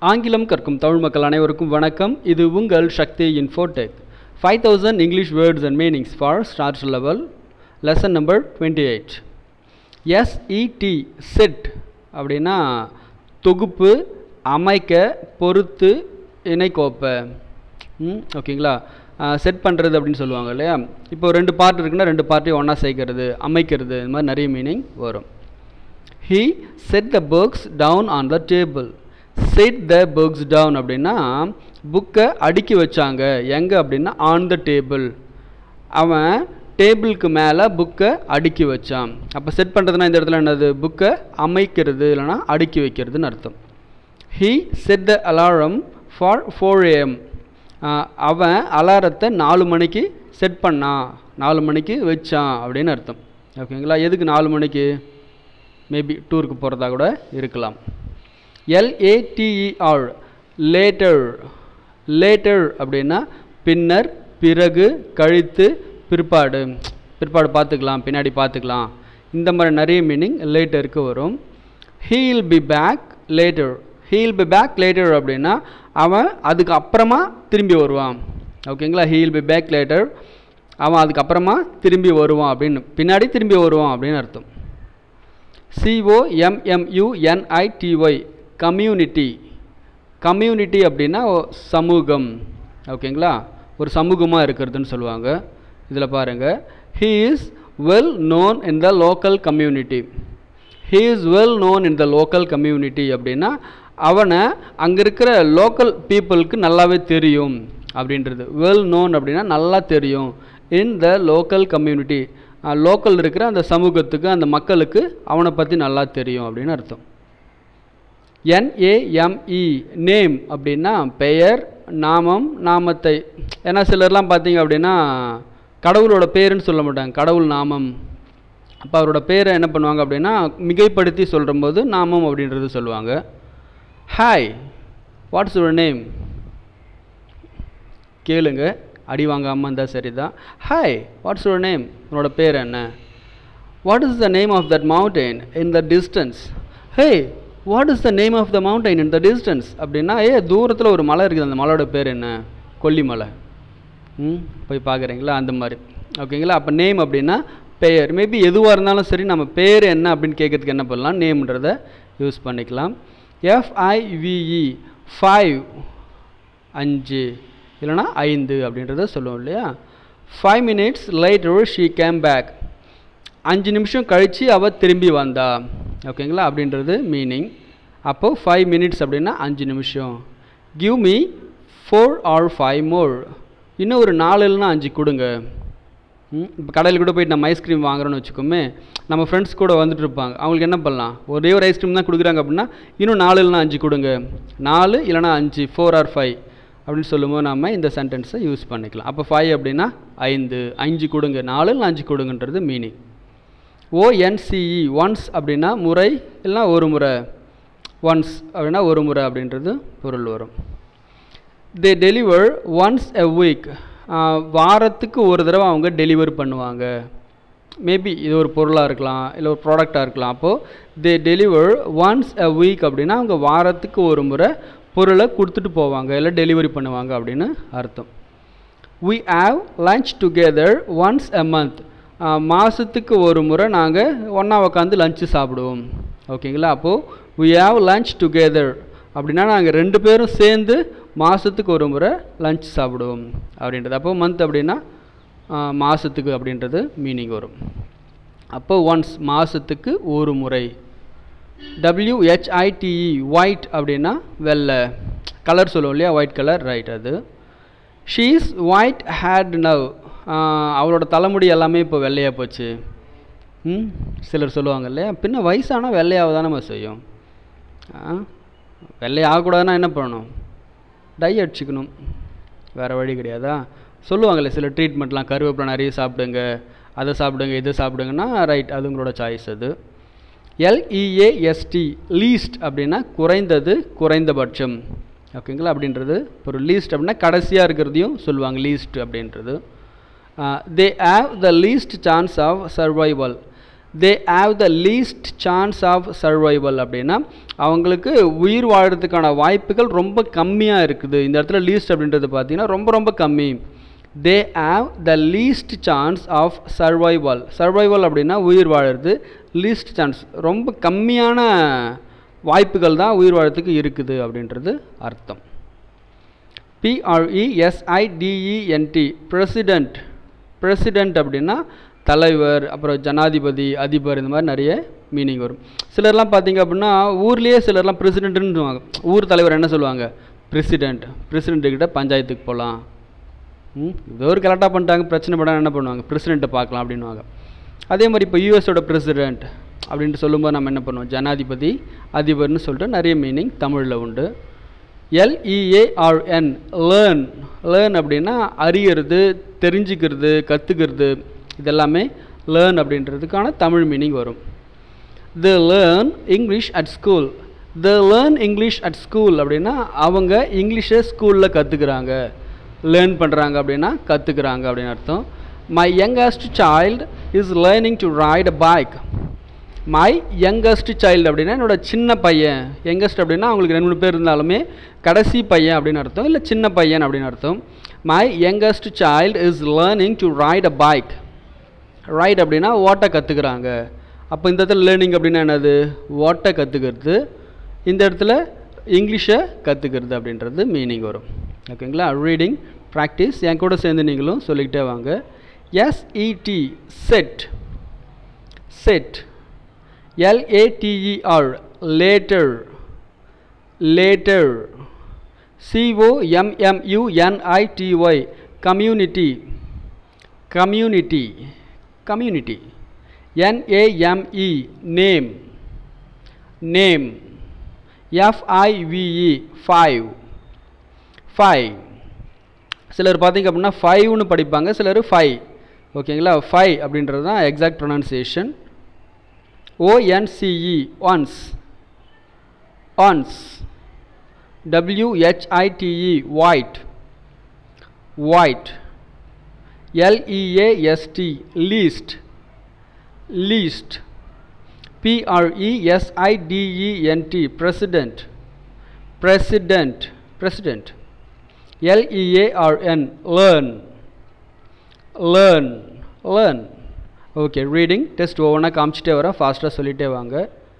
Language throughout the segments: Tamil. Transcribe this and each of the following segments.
ஆங்கிலம் கற்கும் தமிழ் மக்கள் அனைவருக்கும் வணக்கம் இது உங்கள் Sakthi Infotech five thousand English words and meanings for start level lesson number twenty eight S E T set அப்படின்னா தொகுப்பு அமைக்க பொறுத்து இணைக்கோப்ப ம் ஓகேங்களா செட் பண்ணுறது அப்படின்னு சொல்லுவாங்க இல்லையா இப்போ ரெண்டு பார்ட் இருக்குன்னா ரெண்டு பார்ட்டையும் ஒன்றா சேர்க்கறது அமைக்கிறது இந்த மாதிரி நிறைய மீனிங் வரும் he set the books down on the table set the books down அப்படின்னா புக்கை அடுக்கி வச்சாங்க எங்கே அப்படின்னா ஆன் த டேபிள் அவன் டேபிளுக்கு மேலே புக்கை அடுக்கி வச்சான் அப்போ செட் பண்ணுறதுனா இந்த இடத்துல என்னது புக்கை அமைக்கிறது இல்லைனா அடுக்கி வைக்கிறதுன்னு அர்த்தம் he set the alarm for four AM அவன் அலாரத்தை நாலு மணிக்கு செட் பண்ணான் நாலு மணிக்கு வச்சான் அப்படின்னு அர்த்தம் ஓகேங்களா எதுக்கு நாலு மணிக்கு மேபி டூருக்கு போகிறதா கூட இருக்கலாம் எல்ஏடிஇஆர் லேட்டர் லேட்டர் அப்படின்னா பின்னர் பிறகு கழித்து பிற்பாடு பிற்பாடு பார்த்துக்கலாம் பின்னாடி பார்த்துக்கலாம் இந்த மாதிரி நிறைய மீனிங் லேட்டருக்கு வரும் he'll be back later he'll be back later அப்படின்னா அவன் அதுக்கு அப்புறமா திரும்பி வருவான் ஓகேங்களா ஹீல் பி பேக் லேட்டர் அவன் அதுக்கப்புறமா திரும்பி வருவான் அப்படின்னு பின்னாடி திரும்பி வருவான் அப்படின்னு அர்த்தம் சிஓஎம்எம்யூஎன்ஐடிஒய் கம்யூனிட்டி கம்யூனிட்டி அப்படின்னா சமூகம் ஓகேங்களா ஒரு சமூகமாக இருக்கிறதுன்னு சொல்லுவாங்க இதில் பாருங்கள் he is well known in the local community he is well known in the local community அப்படின்னா அவனை அங்கே இருக்கிற லோக்கல் பீப்புளுக்கு நல்லாவே தெரியும் அப்படின்றது வெல் நோன் அப்படின்னா நல்லா தெரியும் in the local community local இருக்கிற அந்த சமூகத்துக்கு அந்த மக்களுக்கு அவனை பற்றி நல்லா தெரியும் அப்படின்னு அர்த்தம் என்ஏஎம்இ நேம் அப்படின்னா பெயர் நாமம் நாமத்தை ஏன்னா சிலர்லாம் பார்த்தீங்க அப்படின்னா கடவுளோட பேருன்னு சொல்ல மாட்டாங்க கடவுள் நாமம் அப்போ அவரோட பேரை என்ன பண்ணுவாங்க அப்படின்னா மிகைப்படுத்தி சொல்லும்போது நாமம் அப்படின்றது சொல்லுவாங்க ஹாய் வாட்ஸ் யுவர் நேம் கேளுங்க அடி வாங்காமல் இருந்தால் சரி தான் ஹாய் வாட்ஸ் யுவர் நேம் உன்னோட பேர் என்ன what is the name of that mountain in the distance hey what is the name of the mountain in the distance அப்படின்னா ஏ தூரத்தில் ஒரு மலை இருக்குது அந்த மலையோட பேர் என்ன கொல்லிமலை ம் போய் பார்க்குறீங்களா அந்த மாதிரி ஓகேங்களா அப்போ நேம் அப்படின்னா பெயர் மேபி எதுவாக இருந்தாலும் சரி நம்ம பேர் என்ன அப்படின்னு கேட்குறதுக்கு என்ன பண்ணலாம் நேம்ன்றதை யூஸ் பண்ணிக்கலாம் எஃப்ஐவிஇ ஃபைவ் அஞ்சு இல்லைனா ஐந்து அப்படின்றத சொல்லுவோம் இல்லையா five minutes later she came back அஞ்சு நிமிஷம் கழித்து அவள் திரும்பி வந்தா ஓகேங்களா அப்படின்றது மீனிங் அப்போது ஃபைவ் மினிட்ஸ் அப்படின்னா அஞ்சு நிமிஷம் give me four or five more இன்னும் ஒரு நாலு இல்லைனா அஞ்சு கொடுங்க இப்போ கடையில் கூட போயிட்டு நம்ம ஐஸ்கிரீம் வாங்குறோன்னு வச்சுக்கோமே நம்ம ஃப்ரெண்ட்ஸ் கூட வந்துட்டு இருப்பாங்க அவங்களுக்கு என்ன பண்ணலாம் ஒரே ஒரு ஐஸ்கிரீம் தான் கொடுக்குறாங்க அப்படின்னா இன்னும் நாலு இல்லைனா அஞ்சு கொடுங்க நாலு இல்லைனா அஞ்சு ஃபோர் ஆர் ஃபைவ் அப்படின்னு சொல்லும்போது நம்ம இந்த சென்டென்ஸை யூஸ் பண்ணிக்கலாம் அப்போ ஃபைவ் அப்படின்னா ஐந்து அஞ்சு கொடுங்க நாலு இல்லை அஞ்சு கொடுங்கன்றது மீனிங் ஓஎன்சிஇ ஒன்ஸ் அப்படின்னா முறை இல்லைனா ஒரு முறை ஒன்ஸ் அப்படின்னா ஒரு முறை அப்படின்றது பொருள் வரும் they deliver once a week வாரத்துக்கு ஒரு தடவை அவங்க டெலிவர் பண்ணுவாங்க மேபி இது ஒரு பொருளாக இருக்கலாம் இல்லை ஒரு ப்ராடக்டாக இருக்கலாம் அப்போது they deliver once a week அப்படின்னா அவங்க வாரத்துக்கு ஒரு முறை பொருளை கொடுத்துட்டு போவாங்க இல்லை டெலிவரி பண்ணுவாங்க அப்படின்னு அர்த்தம் we have lunch together once a month மாதத்துக்கு ஒரு முறை நாங்கள் ஒன்றா உட்காந்து லஞ்சு சாப்பிடுவோம் ஓகேங்களா அப்போது வி ஹாவ் லன்ச் டுகெதர் அப்படின்னா நாங்கள் ரெண்டு பேரும் சேர்ந்து மாதத்துக்கு ஒரு முறை லஞ்ச் சாப்பிடுவோம் அப்படின்றது அப்போது மந்த் அப்படின்னா மாதத்துக்கு அப்படின்றது மீனிங் வரும் அப்போ ஒன்ஸ் மாதத்துக்கு ஒரு முறை டபிள்யூஹெச்ஐடிஇ ஒயிட் அப்படின்னா வெள்ளை கலர் சொல்லுவோம் இல்லையா ஒயிட் கலர் ரைட் அது ஷீஸ் ஒயிட் ஹேட் நவ் அவளோட தலைமுடி எல்லாமே இப்போ வெள்ளையாக போச்சு ம் சிலர் சொல்லுவாங்க இல்லையா பின்ன வயசானால் வெள்ளையாக தான் நம்ம செய்யும் வெள்ளை ஆகக்கூடாதுன்னா என்ன பண்ணணும் டை அடிச்சுக்கணும் வேறு வழி கிடையாதா சொல்லுவாங்கல்ல சில ட்ரீட்மெண்ட்லாம் கருவேப்பிலை நிறைய சாப்பிடுங்க அதை சாப்பிடுங்க இதை சாப்பிடுங்கன்னா ரைட் அது உங்களோட சாய்ஸ் அது எல்இஏஎஸ்டி லீஸ்ட் அப்படின்னா குறைந்தது குறைந்தபட்சம் ஓகேங்களா அப்படின்றது ஒரு லீஸ்ட் அப்படின்னா கடைசியாக இருக்கிறதையும் சொல்லுவாங்க லீஸ்ட் அப்படின்றது they have the least chance of survival they have the least chance of survival அப்படின்னா அவங்களுக்கு உயிர் வாழறதுக்கான வாய்ப்புகள் ரொம்ப கம்மியாக இருக்குது இந்த இடத்துல லீஸ்ட் அப்படின்றது பார்த்தீங்கன்னா ரொம்ப ரொம்ப கம்மி they have the least chance of survival survival அப்படின்னா உயிர் வாழறது லீஸ்ட் சான்ஸ் ரொம்ப கம்மியான வாய்ப்புகள் தான் உயிர் வாழறதுக்கு இருக்குது அப்படின்றது அர்த்தம் பிஆர்இஎஸ்ஐடிஇஎன்டி பிரசிடெண்ட் பிரசிடெண்ட் அப்படின்னா தலைவர் அப்புறம் ஜனாதிபதி அதிபர் இந்த மாதிரி நிறைய மீனிங் வரும் சிலர்லாம் பார்த்தீங்க அப்படின்னா ஊர்லேயே சிலர்லாம் பிரசிடென்ட்னு சொல்லுவாங்க ஊர் தலைவர் என்ன சொல்லுவாங்க பிரசிடெண்ட் பிரசிடெண்ட்டுக்கிட்ட பஞ்சாயத்துக்கு போகலாம் ம் ஏதோ ஒரு கரெக்டாக பண்ணிட்டாங்க பிரச்சனை பண்ணால் என்ன பண்ணுவாங்க பிரசிடெண்ட்டை பார்க்கலாம் அப்படின்வாங்க அதே மாதிரி இப்போ யூஎஸோட பிரசிடெண்ட் அப்படின்ட்டு சொல்லும்போது நம்ம என்ன பண்ணுவோம் ஜனாதிபதி அதிபர்னு சொல்லிட்டு நிறைய மீனிங் தமிழில் உண்டு எல்இஏஆர்என் லேர்ன் லேர்ன் அப்படின்னா அறியறது தெரிஞ்சுக்கிறது கற்றுக்கிறது இதெல்லாமே லேர்ன் அப்படின்றதுக்கான தமிழ் மீனிங் வரும் they learn English at school they learn English at school அப்படின்னா அவங்க இங்கிலீஷை ஸ்கூலில் கற்றுக்குறாங்க லேர்ன் பண்ணுறாங்க அப்படின்னா கற்றுக்குறாங்க அப்படின்னு அர்த்தம் my youngest child is learning to ride a bike my youngest child அப்படின்னா என்னோட சின்ன பையன் யங்கஸ்ட் அப்படின்னா அவங்களுக்கு ரெண்டு மூணு பேர் இருந்தாலுமே கடைசி பையன் அப்படின்னு அர்த்தம் இல்லை சின்ன பையன் அப்படின்னு அர்த்தம் my youngest child is learning to ride a bike ride அப்படின்னா ஓட்ட கற்றுக்குறாங்க அப்போ இந்த இடத்துல லேர்னிங் அப்படின்னா என்னது ஓட்ட கற்றுக்கிறது இந்த இடத்துல இங்கிலீஷை கற்றுக்கிறது அப்படின்றது மீனிங் வரும் ஓகேங்களா ரீடிங் ப்ராக்டிஸ் என் கூட சேர்ந்து நீங்களும் சொல்லிக்கிட்டே வாங்க S E T set set L-A-T-E-R later later C-O-M-M-U-N-I-T-Y community community community N-A-M-E name name F-I-V-E five five சிலர் பார்த்தீங்க அப்படின்னா ஃபைவ்னு படிப்பாங்க சிலர் ஃபைவ் ஓகேங்களா ஃபைவ் அப்படின்றது தான் exact pronunciation O-N-C-E once once W-H-I-T-E white white L-E-A-S-T least least P-R-E-S-I-D-E-N-T president president president L-E-A-R-N learn learn learn okay reading test ஒவ்வொன்றா காமிச்சிட்டே வரேன் ஃபாஸ்ட்டாக சொல்லிகிட்டே வாங்க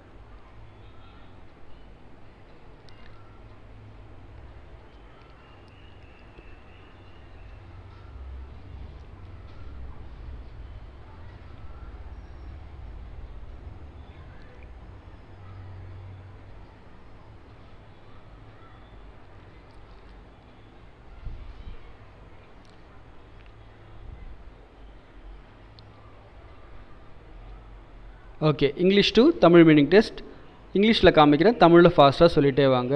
okay English to Tamil meaning test இங்கிலீஷில் காமிக்கிறேன் தமிழில் ஃபாஸ்ட்டாக சொல்லிகிட்டே வாங்க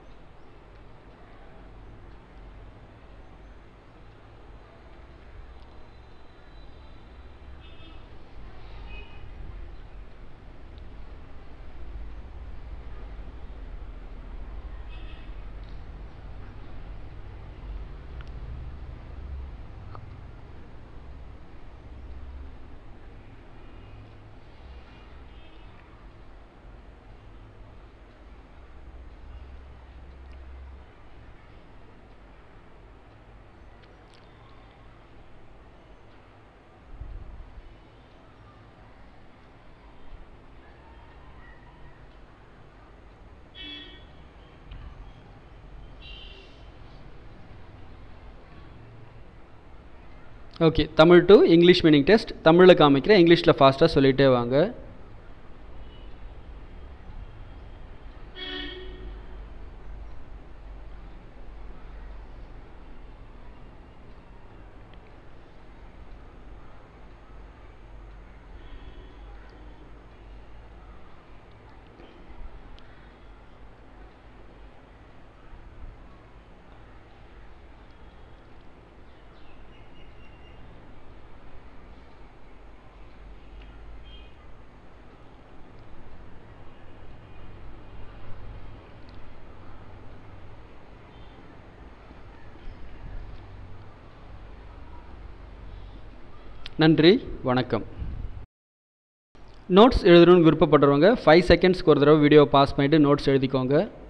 okay Tamil to English meaning test தமிழில் காமிக்கிறேன் இங்கிலீஷில் ஃபாஸ்ட்டாக சொல்லிகிட்டே வாங்க நன்றி வணக்கம் நோட்ஸ் எழுதணும்னு விருப்பப்படுறவங்க ஃபைவ் செகண்ட்ஸ்க்கு ஒரு தடவை வீடியோ பாஸ் பண்ணிவிட்டு நோட்ஸ் எழுதிக்கோங்க